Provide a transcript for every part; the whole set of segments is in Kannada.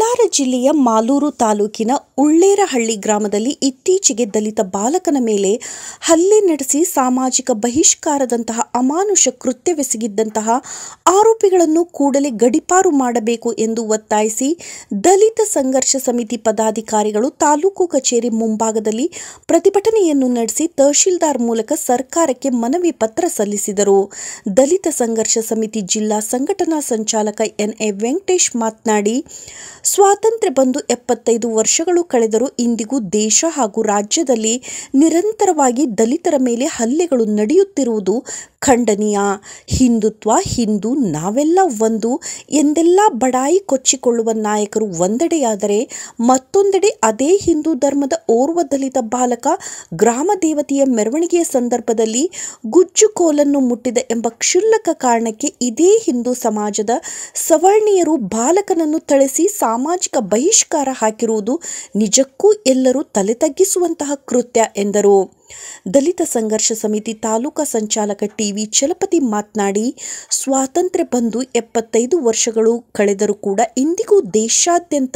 ಕೋಲಾರ ಜಿಲ್ಲೆಯ ಮಾಲೂರು ತಾಲೂಕಿನ ಉಳ್ಳೇರಹಳ್ಳಿ ಗ್ರಾಮದಲ್ಲಿ ಇತ್ತೀಚೆಗೆ ದಲಿತ ಬಾಲಕನ ಮೇಲೆ ಹಲ್ಲೆ ನಡೆಸಿ ಸಾಮಾಜಿಕ ಬಹಿಷ್ಕಾರದಂತಹ ಅಮಾನುಷ ಕೃತ್ಯವೆಸಗಿದ್ದಂತಹ ಆರೋಪಿಗಳನ್ನು ಕೂಡಲೇ ಗಡೀಪಾರು ಮಾಡಬೇಕು ಎಂದು ಒತ್ತಾಯಿಸಿ ದಲಿತ ಸಂಘರ್ಷ ಸಮಿತಿ ಪದಾಧಿಕಾರಿಗಳು ತಾಲೂಕು ಕಚೇರಿ ಮುಂಭಾಗದಲ್ಲಿ ಪ್ರತಿಭಟನೆಯನ್ನು ನಡೆಸಿ ತಹಶೀಲ್ದಾರ್ ಮೂಲಕ ಸರ್ಕಾರಕ್ಕೆ ಮನವಿ ಪತ್ರ ಸಲ್ಲಿಸಿದರು ದಲಿತ ಸಂಘರ್ಷ ಸಮಿತಿ ಜಿಲ್ಲಾ ಸಂಘಟನಾ ಸಂಚಾಲಕ ಎನ್ಎ ವೆಂಕಟೇಶ್ ಮಾತನಾಡಿ ಸ್ವಾತಂತ್ರ್ಯ ಬಂದು ಎಪ್ಪತ್ತೈದು ವರ್ಷಗಳು ಕಳೆದರೂ ಇಂದಿಗೂ ದೇಶ ಹಾಗೂ ರಾಜ್ಯದಲ್ಲಿ ನಿರಂತರವಾಗಿ ದಲಿತರ ಮೇಲೆ ಹಲ್ಲೆಗಳು ನಡೆಯುತ್ತಿರುವುದು ಖಂಡನೀಯ ಹಿಂದುತ್ವ ಹಿಂದೂ ನಾವೆಲ್ಲ ಒಂದು ಎಂದೆಲ್ಲ ಬಡಾಯಿ ಕೊಚ್ಚಿಕೊಳ್ಳುವ ನಾಯಕರು ಒಂದೆಡೆಯಾದರೆ ಮತ್ತೊಂದೆಡೆ ಅದೇ ಹಿಂದೂ ಧರ್ಮದ ಓರ್ವ ದಲಿತ ಬಾಲಕ ಗ್ರಾಮ ದೇವತೆಯ ಮೆರವಣಿಗೆಯ ಸಂದರ್ಭದಲ್ಲಿ ಗುಜ್ಜು ಕೋಲನ್ನು ಮುಟ್ಟಿದ ಎಂಬ ಕ್ಷುಲ್ಲಕ ಕಾರಣಕ್ಕೆ ಇದೇ ಹಿಂದೂ ಸಮಾಜದ ಸವರ್ಣೀಯರು ಬಾಲಕನನ್ನು ಥಳಿಸಿ ಸಾಮಾಜಿಕ ಬಹಿಷ್ಕಾರ ಹಾಕಿರುವುದು ನಿಜಕ್ಕೂ ಎಲ್ಲರೂ ತಲೆ ತಗ್ಗಿಸುವಂತಹ ಕೃತ್ಯ ಎಂದರು ದಲಿತ ಸಂಘರ್ಷ ಸಮಿತಿ ತಾಲೂಕಾ ಸಂಚಾಲಕ ಟಿವಿ ಚಲಪತಿ ಮಾತನಾಡಿ ಸ್ವಾತಂತ್ರ್ಯ ಬಂದು ಎಪ್ಪತ್ತೈದು ವರ್ಷಗಳು ಕಳೆದರೂ ಕೂಡ ಇಂದಿಗೂ ದೇಶಾದ್ಯಂತ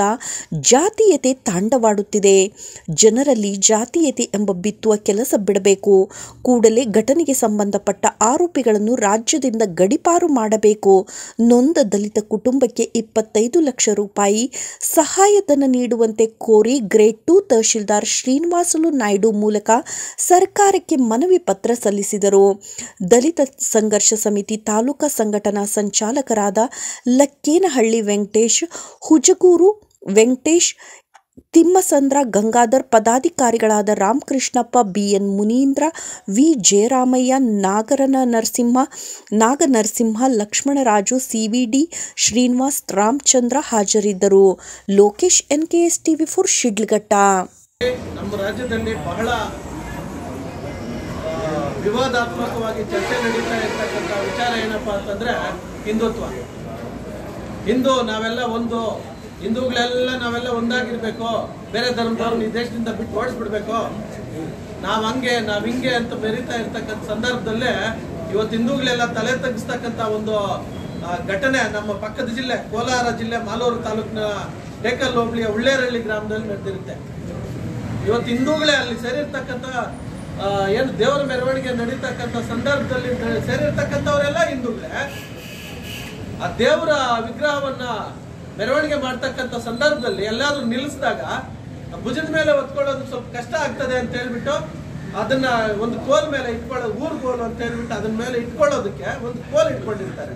ಜಾತೀಯತೆ ತಾಂಡವಾಡುತ್ತಿದೆ ಜನರಲ್ಲಿ ಜಾತೀಯತೆ ಎಂಬ ಬಿತ್ತುವ ಕೆಲಸ ಬಿಡಬೇಕು ಕೂಡಲೇ ಘಟನೆಗೆ ಸಂಬಂಧಪಟ್ಟ ಆರೋಪಿಗಳನ್ನು ರಾಜ್ಯದಿಂದ ಗಡಿಪಾರು ಮಾಡಬೇಕು ನೊಂದ ದಲಿತ ಕುಟುಂಬಕ್ಕೆ ಇಪ್ಪತ್ತೈದು ಲಕ್ಷ ರೂಪಾಯಿ ಸಹಾಯಧನ ನೀಡುವಂತೆ ಕೋರಿ ಗ್ರೇಡ್ ಟು ತಹಶೀಲ್ದಾರ್ ಶ್ರೀನಿವಾಸುಲು ನಾಯ್ಡು ಮೂಲಕ ಸರ್ಕಾರಕ್ಕೆ ಮನವಿ ಪತ್ರ ಸಲ್ಲಿಸಿದರು ದಲಿತ ಸಂಘರ್ಷ ಸಮಿತಿ ತಾಲೂಕಾ ಸಂಘಟನಾ ಸಂಚಾಲಕರಾದ ಲಕ್ಕೇನಹಳ್ಳಿ ವೆಂಕಟೇಶ್ ಹುಜಗೂರು ವೆಂಕಟೇಶ್ ತಿಮ್ಮಸಂದ್ರ ಗಂಗಾಧರ್ ಪದಾಧಿಕಾರಿಗಳಾದ ರಾಮಕೃಷ್ಣಪ್ಪ ಬಿಎನ್ ಮುನೀಂದ್ರ ವಿ ಜಯರಾಮಯ್ಯ ನಾಗರನ ನರಸಿಂಹ ನಾಗನರಸಿಂಹ ಲಕ್ಷ್ಮಣರಾಜು ಸಿವಿಡಿ ಶ್ರೀನಿವಾಸ್ ರಾಮಚಂದ್ರ ಹಾಜರಿದ್ದರು Lokesh NKS TV four Sidlaghatta ನಮ್ಮ ರಾಜ್ಯದಲ್ಲಿ ಬಹಳ ಆ, ವಿವಾದಾತ್ಮಕವಾಗಿ ಚರ್ಚೆ ನಡೀತಾ ಇರ್ತಕ್ಕಂಥ ವಿಚಾರ ಏನಪ್ಪ ಅಂತಂದ್ರೆ ಹಿಂದುತ್ವ ಹಿಂದೂ ನಾವೆಲ್ಲ ಒಂದು ಹಿಂದೂಗಳೆಲ್ಲ ನಾವೆಲ್ಲ ಒಂದಾಗಿರ್ಬೇಕು ಬೇರೆ ಧರ್ಮದವ್ರನ್ನ ಈ ದೇಶದಿಂದ ಬಿಟ್ಟು ಓಡಿಸ್ಬಿಡ್ಬೇಕು ನಾವ್ ಹಂಗೆ ನಾವ್ ಹಿಂಗೆ ಅಂತ ಬೆರೀತಾ ಇರ್ತಕ್ಕಂಥ ಸಂದರ್ಭದಲ್ಲೇ ಇವತ್ತು ಹಿಂದೂಗಳೆಲ್ಲ ತಲೆ ತಗ್ಗಿಸ್ತಕ್ಕಂಥ ಒಂದು ಆ, ಘಟನೆ ನಮ್ಮ ಪಕ್ಕದ ಜಿಲ್ಲೆ ಕೋಲಾರ ಜಿಲ್ಲೆ ಮಾಲೂರು ತಾಲೂಕಿನ ಟೇಕಲ್ ಹೋಬಳಿಯ ಉಳ್ಳೇರಹಳ್ಳಿ ಗ್ರಾಮದಲ್ಲಿ ನಡೆದಿರುತ್ತೆ ಇವತ್ತು ಹಿಂದೂಗಳೇ ಅಲ್ಲಿ ಸೇರಿರ್ತಕ್ಕಂಥ ಆ, ಏನು ದೇವರ ಮೆರವಣಿಗೆ ನಡೀತಕ್ಕಂಥ ಸಂದರ್ಭದಲ್ಲಿ ನ- ಸೇರಿರ್ತಕ್ಕಂಥವರೆಲ್ಲ ಹಿಂದೂಗಳೇ ಆ ದೇವರ ವಿಗ್ರಹವನ್ನ ಮೆರವಣಿಗೆ ಮಾಡ್ತಕ್ಕಂಥ ಸಂದರ್ಭದಲ್ಲಿ ಎಲ್ಲಾದ್ರೂ ನಿಲ್ಲಿಸಿದಾಗ ಭುಜದ ಮೇಲೆ ಹೊತ್ಕೊಳ್ಳೋದು ಸ್ವಲ್ಪ ಕಷ್ಟ ಆಗ್ತದೆ ಅಂತ ಹೇಳ್ಬಿಟ್ಟು ಅದನ್ನ ಒಂದು ಕೋಲ್ ಮೇಲೆ ಇಟ್ಕೊಳ್ಳೋದು ಊರ್ ಕೋಲು ಅಂತ ಹೇಳ್ಬಿಟ್ಟು ಅದನ್ನ ಮೇಲೆ ಇಟ್ಕೊಳ್ಳೋದಕ್ಕೆ ಒಂದು ಕೋಲ್ ಇಟ್ಕೊಂಡಿರ್ತಾರೆ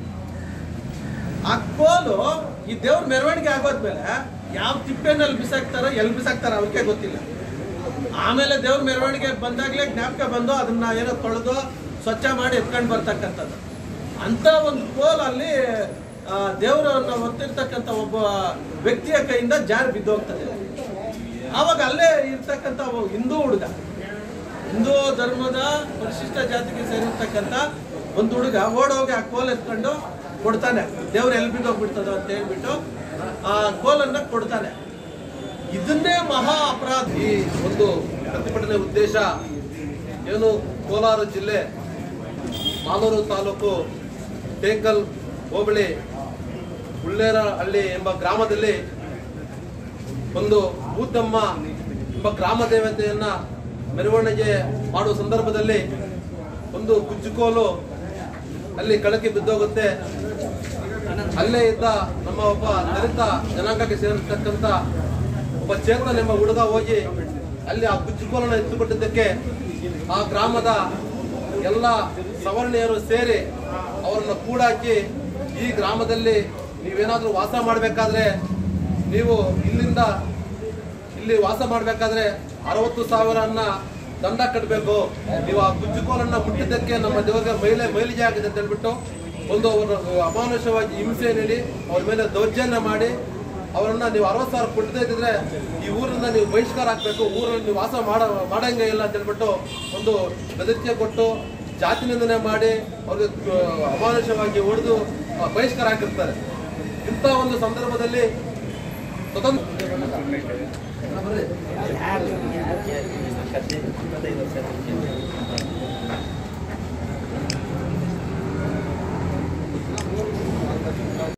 ಆ ಕೋಲು ಈ ದೇವ್ರ ಮೆರವಣಿಗೆ ಆಗೋದ್ಮೇಲೆ ಯಾವ ತಿಪ್ಪೆನಲ್ಲಿ ಬಿಸಾಕ್ತಾರೋ ಎಲ್ಲಿ ಬಿಸಾಕ್ತಾರೋ ಅವ್ರಿಗೆ ಗೊತ್ತಿಲ್ಲ ಆಮೇಲೆ ದೇವ್ರ ಮೆರವಣಿಗೆ ಬಂದಾಗ್ಲೇ ಜ್ಞಾಪಕ ಬಂದು ಅದನ್ನ ಏನೋ ತೊಳೆದು ಸ್ವಚ್ಛ ಮಾಡಿ ಎತ್ಕೊಂಡು ಬರ್ತಕ್ಕಂಥದ್ದು ಅಂತ ಒಂದು ಕೋಲ್ ಅಲ್ಲಿ ಆ, ದೇವರನ್ನ ಹೊತ್ತಿರ್ತಕ್ಕಂಥ ಒಬ್ಬ ವ್ಯಕ್ತಿಯ ಕೈಯಿಂದ ಜಾರಿ ಬಿದ್ದೋಗ್ತದೆ ಆವಾಗ ಅಲ್ಲೇ ಇರ್ತಕ್ಕಂಥ ಒಬ್ಬ ಹಿಂದೂ ಹುಡುಗ ಹಿಂದೂ ಧರ್ಮದ ಪರಿಶಿಷ್ಟ ಜಾತಿಗೆ ಸೇರಿರ್ತಕ್ಕಂಥ ಒಂದು ಹುಡುಗ ಓಡೋಗಿ ಆ ಕೋಲ್ ಎತ್ಕೊಂಡು ಕೊಡ್ತಾನೆ ದೇವ್ರು ಎಲ್ಲಿ ಬಿದ್ದೋಗ್ಬಿಡ್ತದೋ ಅಂತ ಹೇಳ್ಬಿಟ್ಟು ಆ ಕೋಲನ್ನ ಕೊಡ್ತಾನೆ ಇದನ್ನೇ ಮಹಾ ಅಪರಾಧ ಈ ಒಂದು ಪ್ರತಿಭಟನೆ ಉದ್ದೇಶ ಏನು ಕೋಲಾರ ಜಿಲ್ಲೆ ಮಾಲೂರು ತಾಲೂಕು ಟೇಕಲ್ ಹೋಬಳಿ ಉಳ್ಳೇರಹಳ್ಳಿ ಎಂಬ ಗ್ರಾಮದಲ್ಲಿ ಒಂದು ಭೂತಮ್ಮ ಎಂಬ ಗ್ರಾಮ ದೇವತೆಯನ್ನ ಮೆರವಣಿಗೆ ಮಾಡುವ ಸಂದರ್ಭದಲ್ಲಿ ಒಂದು ಕುಜ್ಜುಕೋಲು ಅಲ್ಲಿ ಕಳಕಿ ಬಿದ್ದೋಗುತ್ತೆ ಅಲ್ಲೇ ಇದ್ದ ನಮ್ಮ ಒಬ್ಬ ದಲಿತ ಜನಾಂಗಕ್ಕೆ ಸೇರಿರ್ತಕ್ಕಂಥ ಒಬ್ಬ ಚೇತನ್ ಎಂಬ ಹುಡುಗ ಹೋಗಿ ಅಲ್ಲಿ ಆ ಕುಜ್ಜುಕೋಲನ್ನು ಎತ್ತುಕೊಟ್ಟಿದ್ದಕ್ಕೆ ಆ ಗ್ರಾಮದ ಎಲ್ಲ ಸವರ್ಣೀಯರು ಸೇರಿ ಅವರನ್ನ ಕೂಡಾಕಿ ಈ ಗ್ರಾಮದಲ್ಲಿ ನೀವೇನಾದ್ರೂ ವಾಸ ಮಾಡಬೇಕಾದ್ರೆ ನೀವು ಇಲ್ಲಿಂದ ಇಲ್ಲಿ ವಾಸ ಮಾಡಬೇಕಾದ್ರೆ ಅರವತ್ತು ಸಾವಿರನ್ನ ದಂಡ ಕಟ್ಟಬೇಕು ನೀವು ಆ ಕುಜ್ಜುಕೋಲನ್ನ ಮುಟ್ಟಿದ್ದಕ್ಕೆ ನಮ್ಮ ದೇವರಿಗೆ ಮೈಲೆ ಮೈಲಿಗೆ ಆಗಿದೆ ಅಂತ ಹೇಳ್ಬಿಟ್ಟು ಒಂದು ಅವರ ಅಮಾನುಷವಾಗಿ ಹಿಂಸೆ ನೀಡಿ ಅವ್ರ ಮೇಲೆ ದೌರ್ಜನ್ಯ ಮಾಡಿ ಅವರನ್ನ ನೀವು ಅರವತ್ತು ಸಾವಿರ ಕೊಡದೇ ಇದ್ದಿದ್ರೆ ಈ ಊರಿಂದ ನೀವು ಬಹಿಷ್ಕಾರ ಹಾಕ್ಬೇಕು ಊರಲ್ಲಿ ನೀವು ವಾಸ ಮಾಡ ಮಾಡಂಗೆ ಇಲ್ಲ ಅಂತ ಹೇಳ್ಬಿಟ್ಟು ಒಂದು ಬೆದರಿಕೆ ಕೊಟ್ಟು ಜಾತಿ ನಿಂದನೆ ಮಾಡಿ ಅವ್ರಿಗೆ ಆ, ಅಮಾನುಷವಾಗಿ ಹೊಡೆದು ಆ, ಬಹಿಷ್ಕಾರ ಹಾಕಿರ್ತಾರೆ ಇಂಥ ಒಂದು ಸಂದರ್ಭದಲ್ಲಿ ಸ್ವತಂತ್ರ